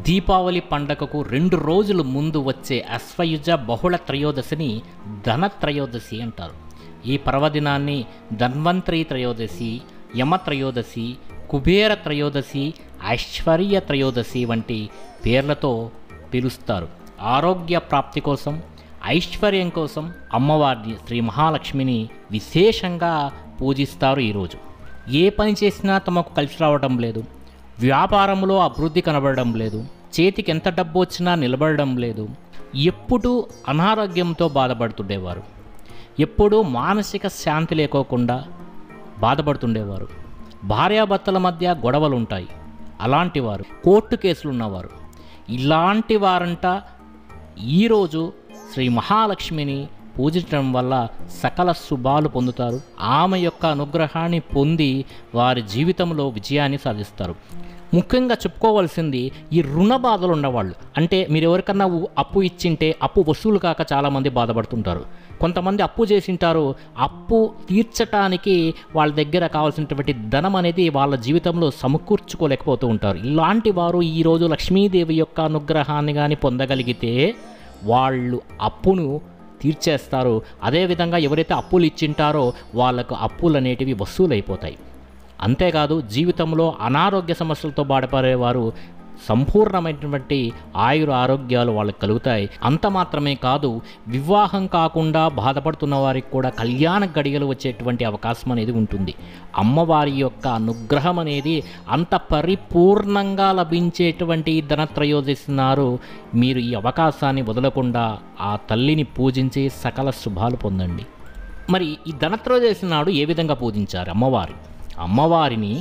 దీపావళి పండగకు రెండు రోజుల ముందు వచ్చే అశ్వయుజ బహుళ త్రయోదశిని ధన త్రయోదశి అంటారు ఈ పర్వదినాన్ని ధన్వంతరి త్రయోదశి యమ త్రయోదశి కుబేర త్రయోదశి ఐశ్వర్య త్రయోదశి వంటి పేర్లతో పిలుస్తారు ఆరోగ్య ప్రాప్తి కోసం ఐశ్వర్యం కోసం అమ్మవారిని శ్రీ మహాలక్ష్మిని విశేషంగా పూజిస్తారు ఈరోజు ఏ పని చేసినా తమకు కలిసి రావడం లేదు వ్యాపారంలో అభివృద్ధి కనబడడం లేదు చేతికి ఎంత డబ్బు వచ్చినా నిలబడడం లేదు ఎప్పుడూ అనారోగ్యంతో బాధపడుతుండేవారు ఎప్పుడూ మానసిక శాంతి లేకోకుండా బాధపడుతుండేవారు భార్యాభర్తల మధ్య గొడవలు ఉంటాయి అలాంటి వారు కోర్టు కేసులు ఉన్నవారు ఇలాంటి వారంట ఈరోజు శ్రీ మహాలక్ష్మిని పూజించడం వల్ల సకల శుభాలు పొందుతారు ఆమె యొక్క అనుగ్రహాన్ని పొంది వారి జీవితంలో విజయాన్ని సాధిస్తారు ముఖ్యంగా చెప్పుకోవాల్సింది ఈ రుణ బాధలు ఉన్నవాళ్ళు అంటే మీరు ఎవరికన్నా ఉ- అప్పు ఇచ్చింటే అప్పు వసూలు కాక చాలామంది బాధపడుతుంటారు కొంతమంది అప్పు చేసింటారు అప్పు తీర్చటానికి వాళ్ళ దగ్గర కావాల్సినటువంటి ధనం అనేది వాళ్ళ జీవితంలో సమకూర్చుకోలేకపోతూ ఉంటారు ఇలాంటి వారు ఈరోజు లక్ష్మీదేవి యొక్క అనుగ్రహాన్ని కానీ పొందగలిగితే వాళ్ళు అప్పును తీర్చేస్తారు అదేవిధంగా ఎవరైతే అప్పులు ఇచ్చింటారో వాళ్ళకు అప్పులు అనేటివి వసూలైపోతాయి అంతేకాదు జీవితంలో అనారోగ్య సమస్యలతో బాధపడేవారు సంపూర్ణమైనటువంటి ఆయుర ఆరోగ్యాలు వాళ్ళకి కలుగుతాయి అంత మాత్రమే కాదు వివాహం కాకుండా బాధపడుతున్న వారికి కూడా కళ్యాణ గడియలు వచ్చేటువంటి అవకాశం అనేది ఉంటుంది అమ్మవారి యొక్క అనుగ్రహం అనేది అంత పరిపూర్ణంగా లభించేటువంటి ఈ ధనత్రయోదశినారు మీరు ఈ అవకాశాన్ని వదలకుండా ఆ తల్లిని పూజించి సకల శుభాలు పొందండి మరి ఈ ధనత్రయోదశి నాడు ఏ విధంగా పూజించారు అమ్మవారి అమ్మవారిని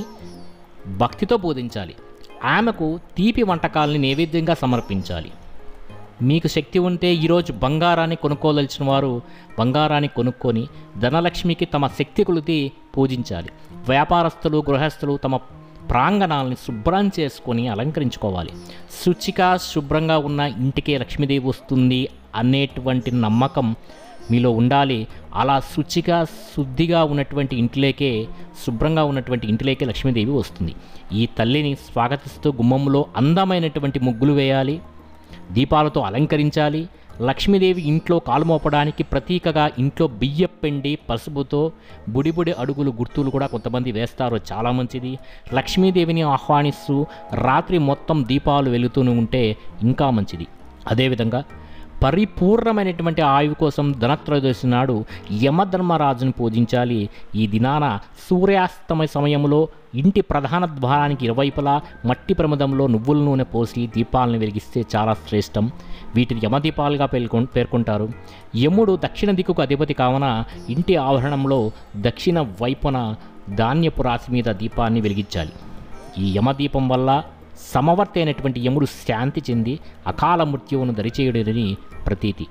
భక్తితో పూజించాలి ఆమెకు తీపి వంటకాలని నైవేద్యంగా సమర్పించాలి మీకు శక్తి ఉంటే ఈరోజు బంగారాన్ని కొనుక్కోదలిచిన వారు బంగారాన్ని కొనుక్కొని ధనలక్ష్మికి తమ శక్తి కొలిది పూజించాలి వ్యాపారస్తులు గృహస్థులు తమ ప్రాంగణాలని శుభ్రం చేసుకొని అలంకరించుకోవాలి శుచిగా శుభ్రంగా ఉన్న ఇంటికే లక్ష్మీదేవి వస్తుంది అనేటువంటి నమ్మకం మీలో ఉండాలి అలా శుచిగా శుద్ధిగా ఉన్నటువంటి ఇంటిలోకే శుభ్రంగా ఉన్నటువంటి ఇంటిలోకే లక్ష్మీదేవి వస్తుంది ఈ తల్లిని స్వాగతిస్తూ గుమ్మంలో అందమైనటువంటి ముగ్గులు వేయాలి దీపాలతో అలంకరించాలి లక్ష్మీదేవి ఇంట్లో కాలు మోపడానికి ప్రతీకగా ఇంట్లో బియ్యం పిండి పసుపుతో బుడిబుడి అడుగులు గుర్తులు కూడా కొంతమంది వేస్తారు చాలా మంచిది లక్ష్మీదేవిని ఆహ్వానిస్తూ రాత్రి మొత్తం దీపాలు వెలుగుతూనే ఉంటే ఇంకా మంచిది అదేవిధంగా పరిపూర్ణమైనటువంటి ఆయువు కోసం ధనత్రయోదశి నాడు యమధర్మరాజును పూజించాలి ఈ దినాన సూర్యాస్తమయ సమయంలో ఇంటి ప్రధాన ద్వారానికి ఇరువైపులా మట్టి ప్రమదంలో నువ్వుల నూనె పోసి దీపాలను వెలిగిస్తే చాలా శ్రేష్టం వీటిని యమదీపాలుగా పేర్కొ పేర్కొంటారు యముడు దక్షిణ దిక్కుకు అధిపతి కావున ఇంటి ఆవరణంలో దక్షిణ వైపున ధాన్యపు రాశి మీద దీపాన్ని వెలిగించాలి ఈ యమదీపం వల్ల సమవర్తి అయినటువంటి యముడు శాంతి చెంది అకాల మృత్యువును దరిచేయుడని ప్రతీతి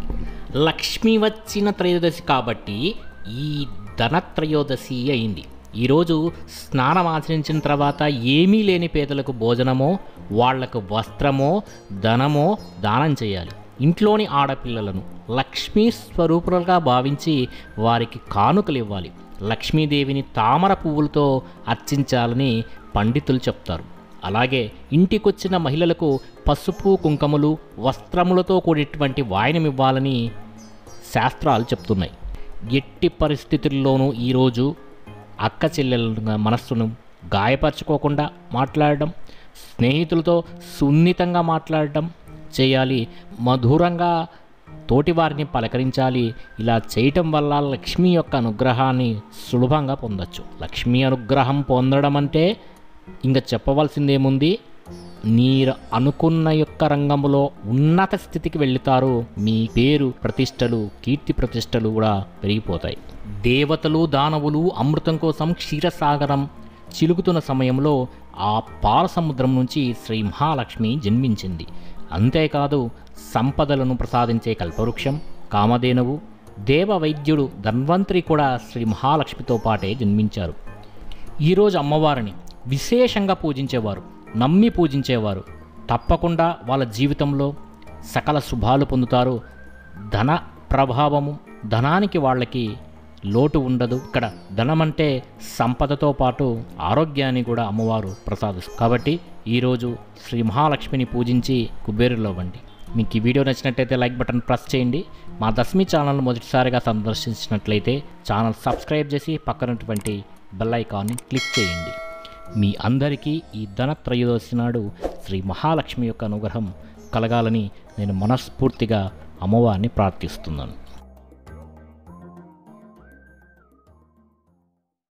లక్ష్మి వచ్చిన త్రయోదశి కాబట్టి ఈ ధనత్రయోదశి అయింది ఈరోజు స్నానం ఆచరించిన తర్వాత ఏమీ లేని పేదలకు భోజనమో వాళ్లకు వస్త్రమో ధనమో దానం చేయాలి ఇంట్లోని ఆడపిల్లలను లక్ష్మీ స్వరూపులుగా భావించి వారికి కానుకలు ఇవ్వాలి లక్ష్మీదేవిని తామర పువ్వులతో అర్చించాలని పండితులు చెప్తారు అలాగే ఇంటికొచ్చిన మహిళలకు పసుపు కుంకుమలు వస్త్రములతో కూడినటువంటి వాయనం ఇవ్వాలని శాస్త్రాలు చెప్తున్నాయి ఎట్టి పరిస్థితుల్లోనూ ఈరోజు అక్క చెల్లెల మనస్సును గాయపరచుకోకుండా మాట్లాడడం స్నేహితులతో సున్నితంగా మాట్లాడడం చేయాలి మధురంగా తోటివారిని పలకరించాలి ఇలా చేయటం వల్ల లక్ష్మి యొక్క అనుగ్రహాన్ని సులభంగా పొందొచ్చు లక్ష్మీ అనుగ్రహం పొందడం అంటే ఇంకా చెప్పవలసిందేముంది మీరు అనుకున్న యొక్క రంగంలో ఉన్నత స్థితికి వెళ్తారు మీ పేరు ప్రతిష్టలు కీర్తి ప్రతిష్టలు కూడా పెరిగిపోతాయి దేవతలు దానవులు అమృతం కోసం క్షీరసాగరం చిలుకుతున్న సమయంలో ఆ పాల సముద్రం నుంచి శ్రీ మహాలక్ష్మి జన్మించింది అంతేకాదు సంపదలను ప్రసాదించే కల్పవృక్షం కామధేనువు దేవ వైద్యుడు ధన్వంతరి కూడా శ్రీ మహాలక్ష్మితో పాటే జన్మించారు ఈరోజు అమ్మవారిని విశేషంగా పూజించేవారు నమ్మి పూజించేవారు తప్పకుండా వాళ్ళ జీవితంలో సకల శుభాలు పొందుతారు ధన ప్రభావము ధనానికి వాళ్ళకి లోటు ఉండదు ఇక్కడ ధనం అంటే సంపదతో పాటు ఆరోగ్యాన్ని కూడా అమ్మవారు ప్రసాదిస్తుంది కాబట్టి ఈరోజు శ్రీ మహాలక్ష్మిని పూజించి కుబేరులో అవ్వండి మీకు ఈ వీడియో నచ్చినట్లయితే లైక్ బటన్ ప్రెస్ చేయండి మా దశమి ఛానల్ మొదటిసారిగా సందర్శించినట్లయితే ఛానల్ సబ్స్క్రైబ్ చేసి పక్కనటువంటి బెల్ ఐకాన్ని క్లిక్ చేయండి మీ అందరికీ ఈ ధన త్రయోదశి నాడు శ్రీ మహాలక్ష్మి యొక్క అనుగ్రహం కలగాలని నేను మనస్ఫూర్తిగా అమ్మవారిని ప్రార్థిస్తున్నాను